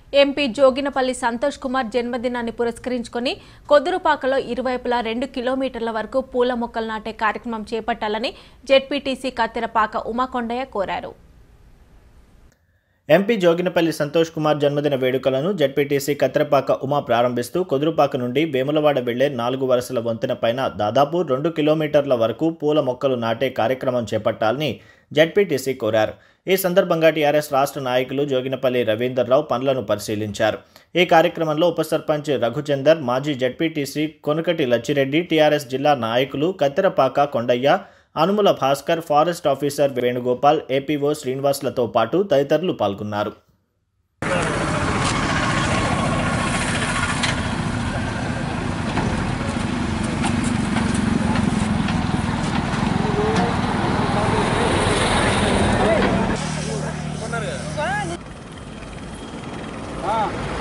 MP Joginapally Santosh Kumar జన్మదినాన్ని పురస్కరించుకొని కొద్దురుపాకలో ఇరువైపులా రెండు కిలోమీటర్ల వరకు పూల మొక్కలు నాటే కార్యక్రమం చేపట్టాలని జెడ్పీటీసీ కత్తెరపాక ఉమాకొండయ్య కోరారు ఎంపీ జోగినపల్లి సంతోష్ కుమార్ జన్మదిన వేడుకలను జడ్పీటీసీ కత్రపాక ఉమా ప్రారంభిస్తూ కుదురుపాక నుండి వేములవాడ వెళ్లే నాలుగు వరుసల వంతెన పైన దాదాపు రెండు కిలోమీటర్ల వరకు పూల మొక్కలు నాటే కార్యక్రమం చేపట్టాలని జడ్పీటీసీ కోరారు ఈ సందర్భంగా టీఆర్ఎస్ రాష్ట్ర నాయకులు జోగినపల్లి రవీందర్రావు పనులను పరిశీలించారు ఈ కార్యక్రమంలో ఉప సర్పంచ్ రఘుచందర్ మాజీ జడ్పీటీసీ కొనకటి లచ్చిరెడ్డి టీఆర్ఎస్ జిల్లా నాయకులు Katterapaka Kondaiah Anumula Bhaskar forest officer Venugopal APO శ్రీనివాస్లతో పాటు తదితరులు పాల్గొన్నారు ఆ